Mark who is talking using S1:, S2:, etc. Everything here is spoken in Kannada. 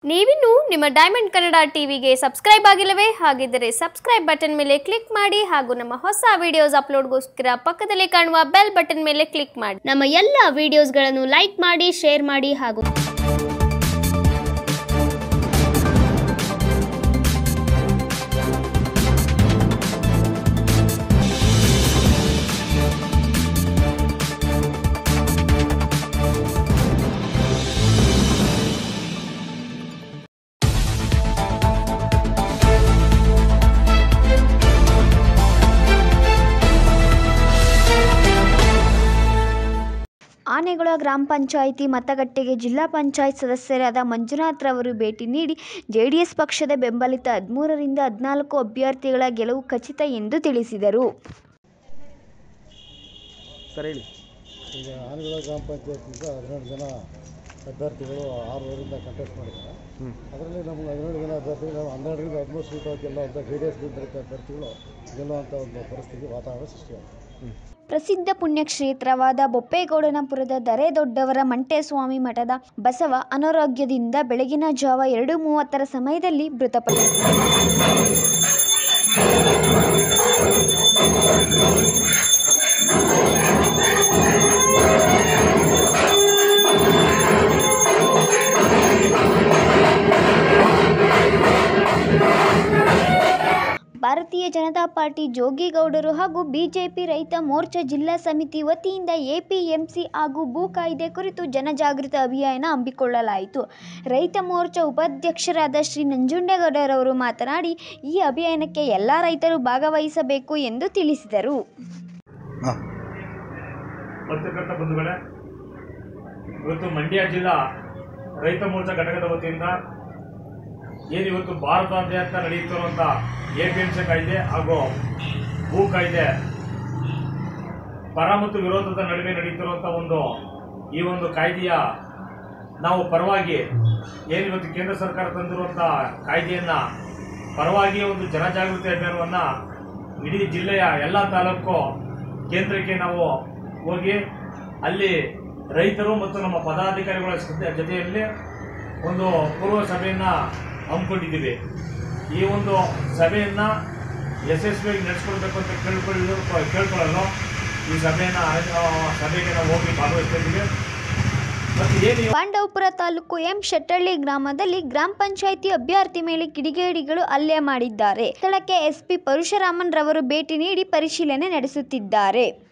S1: ನೀವಿನ್ನು ನಿಮ್ಮ ಡೈಮಂಡ್ ಕನ್ನಡ ಟಿವಿಗೆ ಸಬ್ಸ್ಕ್ರೈಬ್ ಆಗಿಲ್ಲವೇ ಹಾಗಿದ್ದರೆ ಸಬ್ಸ್ಕ್ರೈಬ್ ಬಟನ್ ಮೇಲೆ ಕ್ಲಿಕ್ ಮಾಡಿ ಹಾಗೂ ನಮ್ಮ ಹೊಸ ವಿಡಿಯೋಸ್ ಅಪ್ಲೋಡ್ಗೋಸ್ಕರ ಪಕ್ಕದಲ್ಲಿ ಕಾಣುವ ಬೆಲ್ ಬಟನ್ ಮೇಲೆ ಕ್ಲಿಕ್ ಮಾಡಿ ನಮ್ಮ ಎಲ್ಲ ವಿಡಿಯೋಸ್ಗಳನ್ನು ಲೈಕ್ ಮಾಡಿ ಶೇರ್ ಮಾಡಿ ಹಾಗೂ
S2: ಆನೆಗಳ ಗ್ರಾಮ ಪಂಚಾಯಿತಿ ಮತಗಟ್ಟೆಗೆ ಜಿಲ್ಲಾ ಪಂಚಾಯತ್ ಸದಸ್ಯರಾದ ಮಂಜುನಾಥ್ ರವರು ಭೇಟಿ ನೀಡಿ ಜೆಡಿಎಸ್ ಪಕ್ಷದ ಬೆಂಬಲಿತ ಹದಿಮೂರರಿಂದ ಹದಿನಾಲ್ಕು ಅಭ್ಯರ್ಥಿಗಳ ಗೆಲುವು ಖಚಿತ ಎಂದು ತಿಳಿಸಿದರು
S3: ಸರ್ ಹೇಳಿ
S4: ಈಗ ಆನೆಗಳ ಗ್ರಾಮ ಪಂಚಾಯತ್ನಿಂದ ಹದಿನೆಂಟು ಜನ ಅಭ್ಯರ್ಥಿಗಳು ಆರೂವರೆಯಿಂದ ಕಂಟೆಸ್ಟ್ ಮಾಡಿದ್ದಾರೆ ಅದರಲ್ಲಿ ನಮ್ಗೆ ಹದಿನೇಳು ಜನ ಅಭ್ಯರ್ಥಿಗಳು ನಾವು ಹನ್ನೆರಡರಿಂದ ಹದಿಮೂರು ಸೀಟು ಗೆಲ್ಲುವಂಥ ಜೆ ಡಿ ಎಸ್ ಬೆಂಬಲಿತ ಅಭ್ಯರ್ಥಿಗಳು ಗೆಲ್ಲುವಂಥ ಒಂದು ಪರಿಸ್ಥಿತಿ ವಾತಾವರಣ ಸೃಷ್ಟಿಯಾಗಿದೆ
S2: ಪ್ರಸಿದ್ಧ ಪುಣ್ಯಕ್ಷೇತ್ರವಾದ ಬೊಪ್ಪೇಗೌಡನಪುರದ ದೊಡ್ಡವರ ಮಂಟೇಸ್ವಾಮಿ ಮಠದ ಬಸವ ಅನಾರೋಗ್ಯದಿಂದ ಬೆಳಗಿನ ಜಾವ ಎರಡು ಮೂವತ್ತರ ಸಮಯದಲ್ಲಿ ಮೃತಪಟ್ಟರು ಭಾರತೀಯ ಜನತಾ ಪಾರ್ಟಿ ಜೋಗಿಗೌಡರು ಹಾಗೂ ಬಿಜೆಪಿ ರೈತ ಮೋರ್ಚಾ ಜಿಲ್ಲಾ ಸಮಿತಿ ವತಿಯಿಂದ ಎಪಿಎಂಸಿ ಹಾಗೂ ಭೂ ಕಾಯ್ದೆ ಕುರಿತು ಜನಜಾಗೃತಿ ಅಭಿಯಾನ ಹಮ್ಮಿಕೊಳ್ಳಲಾಯಿತು ರೈತ ಮೋರ್ಚಾ ಉಪಾಧ್ಯಕ್ಷರಾದ ಶ್ರೀ ನಂಜುಂಡೇಗೌಡರವರು ಮಾತನಾಡಿ ಈ ಅಭಿಯಾನಕ್ಕೆ ಎಲ್ಲ ರೈತರು ಭಾಗವಹಿಸಬೇಕು ಎಂದು ತಿಳಿಸಿದರು
S5: ಪತ್ರಕರ್ತ ಬಂಧುಗಳೇ ಇವತ್ತು ಮಂಡ್ಯ ಜಿಲ್ಲಾ ರೈತ ಮೋರ್ಚಾ ಘಟಕದ ವತಿಯಿಂದ ಏನು ಇವತ್ತು ಭಾರತಾದ್ಯಂತ ನಡೆಯುತ್ತಿರುವಂಥ ಎ ಪಿ ಎಂ ಸಿ ಕಾಯ್ದೆ ಹಾಗೂ ಭೂ ಕಾಯ್ದೆ ಪರ ಮತ್ತು ವಿರೋಧದ ನಡುವೆ ನಡೆಯುತ್ತಿರುವಂಥ ಒಂದು ಈ ಒಂದು ಕಾಯ್ದೆಯ ನಾವು ಪರವಾಗಿ ಏನು ಇವತ್ತು ಕೇಂದ್ರ ಸರ್ಕಾರ ತಂದಿರುವಂಥ ಕಾಯ್ದೆಯನ್ನ ಪರವಾಗಿ ಒಂದು ಜನಜಾಗೃತಿ ಅಭಿಯಾನವನ್ನ ಇಡೀ ಜಿಲ್ಲೆಯ ಎಲ್ಲ ತಾಲೂಕು ಕೇಂದ್ರಕ್ಕೆ ನಾವು ಹೋಗಿ ಅಲ್ಲಿ ರೈತರು ಮತ್ತು ನಮ್ಮ ಪದಾಧಿಕಾರಿಗಳ ಜೊತೆ- ಜೊತೆಯಲ್ಲಿ ಒಂದು ಪೂರ್ವ ಸಭೆಯನ್ನ ಹಮ್ಮಿಕೊಂಡಿದ್ದೀವಿ ಈ ಒಂದು ಸಭೆಯನ್ನ ಯಶಸ್ವಿಯಾಗಿ ನಡೆಸ್ಕೊಳ್ಬೇಕು ಅಂತ ಕೇಳ್ಕೊಳ್ಳಲು ಕೇಳ್ಕೊಳ್ಳಲು ಈ ಸಭೆಯನ್ನ ಆ, ಸಭೆಗೆ ನಾವು ಹೋಗಿ ಭಾಗವಹಿಸ್ತಾ ಇದ್ದೀವಿ ಮತ್ತು ಏನು ಈ
S2: ಪಾಂಡವಪುರ ತಾಲೂಕು ಎಂ ಶೆಟ್ಟಳ್ಳಿ ಗ್ರಾಮದಲ್ಲಿ ಗ್ರಾಮ ಪಂಚಾಯಿತಿ ಅಭ್ಯರ್ಥಿ ಮೇಲೆ ಕಿಡಿಗೇಡಿಗಳು ಹಲ್ಲೆ ಮಾಡಿದ್ದಾರೆ ಸ್ಥಳಕ್ಕೆ ಎಸ್ಪಿ ಪರಶುರಾಮನ್ ರವರು ಭೇಟಿ ನೀಡಿ ಪರಿಶೀಲನೆ ನಡೆಸುತ್ತಿದ್ದಾರೆ